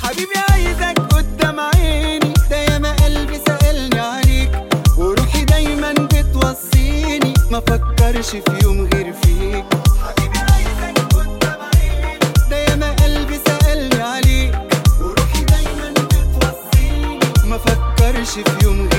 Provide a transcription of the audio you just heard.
حبيبي عايزك قدام عيني ده ياما قلبي سألني عليك وروحي دايما بتوصيني ما فكرش في يوم غير فيك حبيبي عايزك قدام عيني ده ياما قلبي سألني عليك وروحي دايما بتوصيني ما فكرش في يوم غير